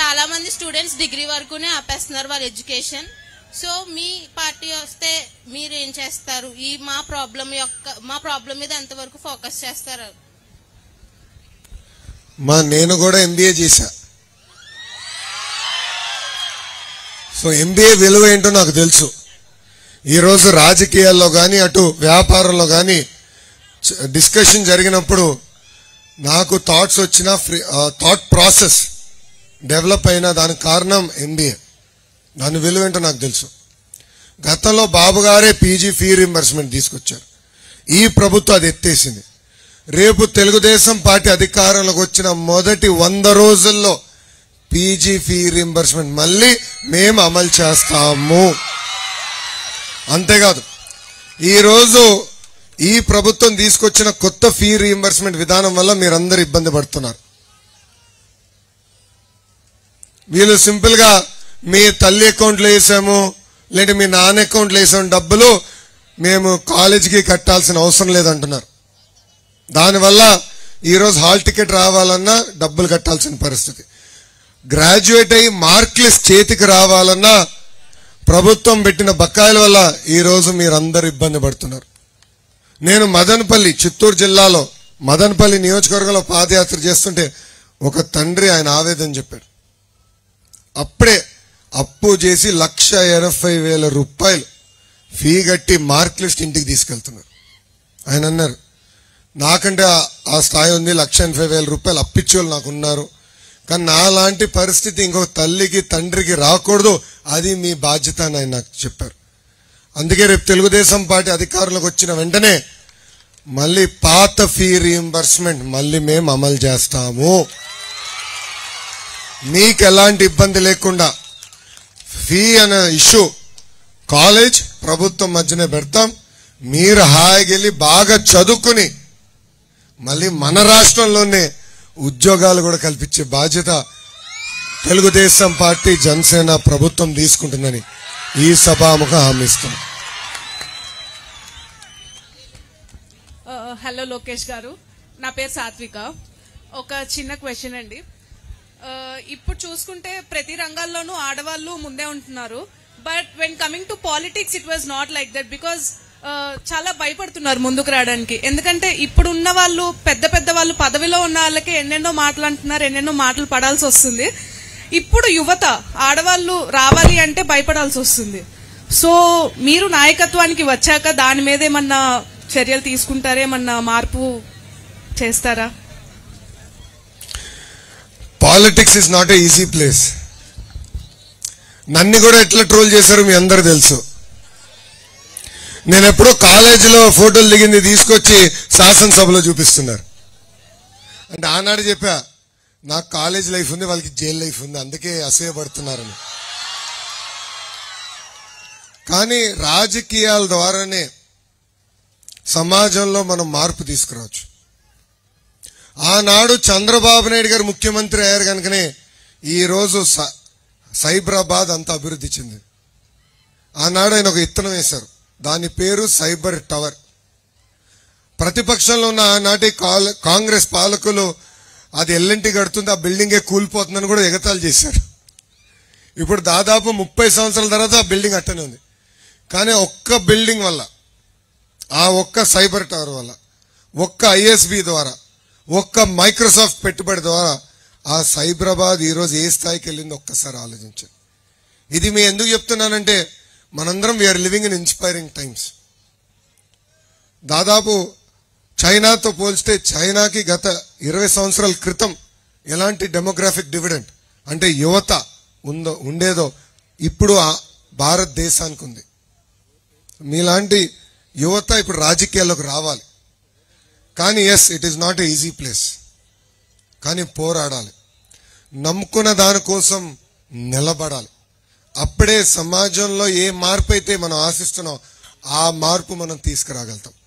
చాలా మంది students degree వరకునే ఆపేస్తున్నారు వాళ్ళ ఎడ్యుకేషన్ సో మీ పార్టీ వస్తే మీరు ఏం చేస్తారు ఈ మా ప్రాబ్లం యొక్క మా ప్రాబ్లం మీద ఎంతవరకు ఫోకస్ చేస్తారు మా నేను కూడా ఎంబీఏ చేశా సో ఎంబీఏ విలువ ఏంటో నాకు తెలుసు ఈరోజు రాజకీయాల్లో కానీ అటు వ్యాపారంలో కానీ డిస్కషన్ జరిగినప్పుడు నాకు థాట్స్ వచ్చిన ఫ్రీ థాట్ ప్రాసెస్ డెవలప్ అయిన దానికి కారణం ఎంబీఏ దాని విలువ ఏంటో నాకు తెలుసు గతంలో బాబు గారే పీజీ ఫీ రింబర్స్మెంట్ తీసుకొచ్చారు ఈ ప్రభుత్వం అది ఎత్తేసింది రేపు తెలుగుదేశం పార్టీ అధికారంలోకి వచ్చిన మొదటి వంద రోజుల్లో పీజీ ఫీ రింబర్స్మెంట్ మళ్ళీ మేము అమలు చేస్తాము అంతేకాదు ఈరోజు ఈ ప్రభుత్వం తీసుకొచ్చిన కొత్త ఫీ రీఎంబర్స్మెంట్ విధానం వల్ల మీరందరూ ఇబ్బంది పడుతున్నారు వీళ్ళు సింపుల్ గా మీ తల్లి అకౌంట్లో వేసాము లేదంటే మీ నాన్న అకౌంట్లో వేసాము డబ్బులు మేము కాలేజీకి కట్టాల్సిన అవసరం లేదంటున్నారు దానివల్ల ఈరోజు హాల్ టికెట్ రావాలన్నా డబ్బులు కట్టాల్సిన పరిస్థితి గ్రాడ్యుయేట్ అయ్యి మార్క్ లిస్ట్ చేతికి రావాలన్నా ప్రభుత్వం పెట్టిన బకాయిల వల్ల ఈరోజు మీరందరూ ఇబ్బంది పడుతున్నారు నేను మదనపల్లి చిత్తూరు జిల్లాలో మదనపల్లి నియోజకవర్గంలో పాదయాత్ర చేస్తుంటే ఒక తండ్రి ఆయన ఆవేదన చెప్పాడు అప్పుడే అప్పు చేసి లక్ష ఎనభై వేల రూపాయలు ఫీ కట్టి మార్క్ లిస్ట్ ఇంటికి తీసుకెళ్తున్నారు ఆయన అన్నారు నాకంటే ఆ- ఆ స్థాయి ఉంది లక్ష ఎనభై వేల రూపాయలు అప్పిచ్చేవాళ్ళు నాకు ఉన్నారు కానీ నాలాంటి పరిస్థితి ఇంకొక తల్లికి తండ్రికి రాకూడదు అది మీ బాధ్యత అని ఆయన నాకు చెప్పారు అందుకే రేపు తెలుగుదేశం పార్టీ అధికారంలోకి వచ్చిన వెంటనే మళ్ళీ పాత ఫీ రీఎంబర్స్మెంట్ మళ్ళీ మేము అమలు చేస్తాము మీకు ఎలాంటి ఇబ్బంది లేకుండా ఫీ అనే ఇష్యూ కాలేజ్ ప్రభుత్వం మధ్యనే పెడతాం మీరు హాయిగా వెళ్ళి బాగా చదువుకుని మళ్ళీ మన రాష్ట్రంలోనే ఉద్యోగాలు కూడా కల్పించే బాధ్యత తెలుగుదేశం పార్టీ జనసేన ప్రభుత్వం తీసుకుంటుందని ఈ సభాముఖ హామీ ఇస్తాం ఆ, హలో లోకేష్ గారు నా పేరు సాత్విక ఒక చిన్న క్వశ్చన్ అండి ఆ, ఇప్పుడు చూసుకుంటే ప్రతి రంగాల్లోనూ ఆడవాళ్ళు ముందే ఉంటున్నారు but when coming to politics it was not like that because చాలా భయపడుతున్నారు ముందుకు రావడానికి ఎందుకంటే ఇప్పుడు ఉన్న వాళ్ళు పెద్ద పెద్ద వాళ్ళు పదవిలో ఉన్న వాళ్ళకి ఎన్నెన్నో మాటలు అంటున్నారు ఎన్నెన్నో మాటలు పడాల్సి వస్తుంది ఇప్పుడు యువత ఆడవాళ్ళు రావాలి అంటే భయపడాల్సి వస్తుంది సో మీరు నాయకత్వానికి వచ్చాక దాని మీద ఏమన్నా చర్యలు తీసుకుంటారా ఏమన్నా మార్పు చేస్తారా politics is not a easy place నన్ను కూడా ఎట్లా ట్రోల్ చేశారో మీ అందరు తెలుసు నేను ఎప్పుడో కాలేజీలో ఫోటోలు దిగింది తీసుకొచ్చి శాసనసభలో చూపిస్తున్నారు అంటే ఆనాడు చెప్పా నాకు కాలేజ్ లైఫ్ ఉంది వాళ్ళకి జైల్ లైఫ్ ఉంది అందుకే అసూయపడుతున్నారని కానీ రాజకీయాల ద్వారానే సమాజంలో మనం మార్పు తీసుకురావచ్చు ఆనాడు చంద్రబాబు నాయుడు గారు ముఖ్యమంత్రి అయ్యారు కనుకనే ఈ రోజు స- సైబరాబాద్ అంత అభివృద్ధి చెందింది ఆనాడు ఆయన ఒక ఇత్తనం వేశారు దాని పేరు సైబర్ టవర్ ప్రతిపక్షంలో ఉన్న ఆనాటి కాల్- కాంగ్రెస్ పాలకులు అది ఎల్ఎన్టీ కడుతుంది ఆ బిల్డింగే కూలిపోతుందని కూడా ఎగతాళి చేశారు ఇప్పుడు దాదాపు ముప్పై సంవత్సరాల తర్వాత ఆ బిల్డింగ్ అట్టనే ఉంది కానీ ఒక్క బిల్డింగ్ వల్ల ఆ ఒక్క సైబర్ టవర్ వల్ల ఒక్క ఐఎస్బి ద్వారా ఒక్క మైక్రోసాఫ్ట్ పెట్టుబడి ద్వారా ఆ సైబరాబాద్ ఈరోజు ఏ స్థాయికి వెళ్ళింది ఒక్కసారి ఆలోచించండి ఇది మీ ఎందుకు చెప్తున్నానంటే మనందరం we are living in inspiring times దాదాపు చైనాతో పోల్చితే చైనాకి గత ఇరవై సంవత్సరాల క్రితం ఎలాంటి డెమోగ్రాఫిక్ డివిడెంట్ అంటే యువత ఉందో ఉండేదో ఇప్పుడు ఆ భారతదేశానికి ఉంది మీలాంటి యువత ఇప్పుడు రాజకీయాల్లోకి రావాలి కానీ yes it is not a easy place కానీ పోరాడాలి నమ్ముకున్న దానికోసం నిలబడాలి అప్పుడే సమాజంలో ఏ మార్పు అయితే మనం ఆశిస్తున్నాం ఆ మార్పు మనం తీసుకురాగలుగుతాం